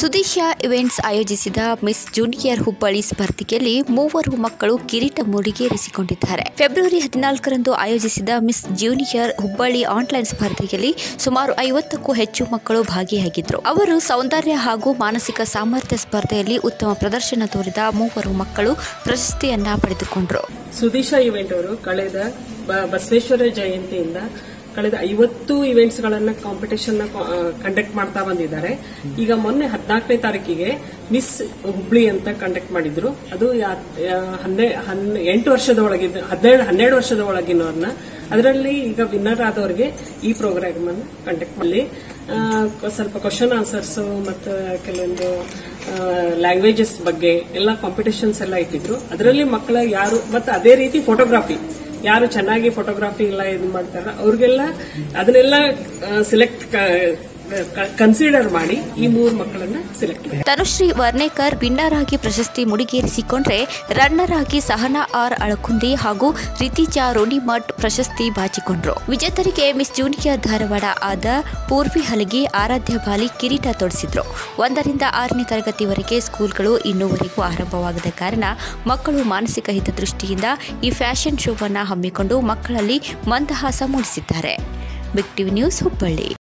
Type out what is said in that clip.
ಸುದೀಶ events ಆಯೋಜಿಸಿದ miss junior Hubballi ಸ್ಪರ್ಧೆಯಲ್ಲಿ ಮೂವರು ಮಕ್ಕಳು ಕಿರೀಟ ಮುಡಿಗೇರಿಸಿಕೊಂಡಿದ್ದಾರೆ ಫೆಬ್ರವರಿ ಹದಿನಾಲ್ಕರಂದು ಆಯೋಜಿಸಿದ ಮಿಸ್ ಜೂನಿಯರ್ ಹುಬ್ಬಳ್ಳಿ ಆನ್ಲೈನ್ ಸ್ಪರ್ಧೆಯಲ್ಲಿ ಸುಮಾರು ಐವತ್ತಕ್ಕೂ ಹೆಚ್ಚು ಮಕ್ಕಳು ಭಾಗಿಯಾಗಿದ್ದರು ಅವರು ಸೌಂದರ್ಯ ಹಾಗೂ ಮಾನಸಿಕ ಸಾಮರ್ಥ್ಯ ಸ್ಪರ್ಧೆಯಲ್ಲಿ ಉತ್ತಮ ಪ್ರದರ್ಶನ ತೋರಿದ ಮೂವರು ಮಕ್ಕಳು ಪ್ರಶಸ್ತಿಯನ್ನ ಪಡೆದುಕೊಂಡರು ಸುದೀಶ ಇವೆಂಟ್ ಅವರು ಕಳೆದ ಬ- ಬಸವೇಶ್ವರ ಜಯಂತಿಯಿಂದ ಕಳೆದ ಐವತ್ತು ಇವೆಂಟ್ಸ್ ಗಳನ್ನ ಕಾಂಪಿಟೇಷನ್ ಕಂಡಕ್ಟ್ ಮಾಡ್ತಾ ಬಂದಿದ್ದಾರೆ ಈಗ ಮೊನ್ನೆ ಹದಿನಾಲ್ಕನೇ ತಾರೀಕಿಗೆ ಮಿಸ್ ಹುಬ್ಳಿ ಅಂತ ಕಂಡಕ್ಟ್ ಮಾಡಿದ್ರು ಅದು ಯಾ- ಯಾ- ಹನ್ನೆ ಹನ್- ಎಂಟು ವರ್ಷದ ಒಳಗಿದ್ದ ಹದಿನೇಳು ಹನ್ನೆರಡು ವರ್ಷದ ಒಳಗಿನವ್ರನ್ನ ಅದರಲ್ಲಿ ಈಗ ವಿನ್ನರ್ ಆದವರಿಗೆ ಈ ಪ್ರೋಗ್ರಾಮ್ ಅನ್ನು ಕಂಡಕ್ಟ್ ಮಾಡಿ ಆ, ಸ್ವಲ್ಪ ಕ್ವಶನ್ ಆನ್ಸರ್ಸ್ ಮತ್ತು ಕೆಲವೊಂದು ಲ್ಯಾಂಗ್ವೇಜಸ್ ಬಗ್ಗೆ ಎಲ್ಲ ಕಾಂಪಿಟೇಷನ್ಸ್ ಎಲ್ಲ ಇಟ್ಟಿದ್ರು ಅದರಲ್ಲಿ ಮಕ್ಕಳ ಯಾರು ಮತ್ತು ಅದೇ ರೀತಿ ಫೋಟೋಗ್ರಫಿ ಯಾರು ಚೆನ್ನಾಗಿ ಫೋಟೋಗ್ರಫಿ ಎಲ್ಲ ಇದು ಮಾಡ್ತಾರ ಅವ್ರಿಗೆಲ್ಲ ಅದನ್ನೆಲ್ಲ ಸಿಲೆಕ್ಟ್ ಕನ್ಸಿಡರ್ ಮಾಡಿ ಈ ಮೂರು ಮಕ್ಕಳನ್ನ ಸಿಲೆಕ್ಟ್ ಮಾಡಿ ತನುಶ್ರೀ ವರ್ಣೇಕರ್ ವಿನ್ನರ್ ಆಗಿ ಪ್ರಶಸ್ತಿ ಮುಡಿಗೇರಿಸಿಕೊಂಡ್ರೆ ರನ್ನರ್ ಆಗಿ ಸಹನಾ ಆರ್ ಅಳಕುಂದಿ ಹಾಗೂ ರಿತಿಜಾ ರೋನಿಮಠ್ ಪ್ರಶಸ್ತಿ ಬಾಚಿಕೊಂಡ್ರು ವಿಜೇತರಿಗೆ ಮಿಸ್ ಜೂನಿಯರ್ ಧಾರವಾಡ ಆದ ಪೂರ್ವಿ ಹಲಗಿ ಆರಾಧ್ಯ ಬಾಲಿ ಕಿರೀಟ ತೊಡಿಸಿದ್ರು ಒಂದರಿಂದ ಆರನೇ ತರಗತಿವರೆಗೆ ಸ್ಕೂಲ್ಗಳು ಇನ್ನೂವರೆಗೂ ಆರಂಭವಾಗದ ಕಾರಣ ಮಕ್ಕಳು ಮಾನಸಿಕ ಹಿತದೃಷ್ಟಿಯಿಂದ ಈ ಫ್ಯಾಷನ್ ಶೋವನ್ನು ಹಮ್ಮಿಕೊಂಡು ಮಕ್ಕಳಲ್ಲಿ ಮಂದಹಾಸ ಮೂಡಿಸಿದ್ದಾರೆ ಬಿಗ್ ಟಿವಿ ನ್ಯೂಸ್ ಹುಬ್ಬಳ್ಳಿ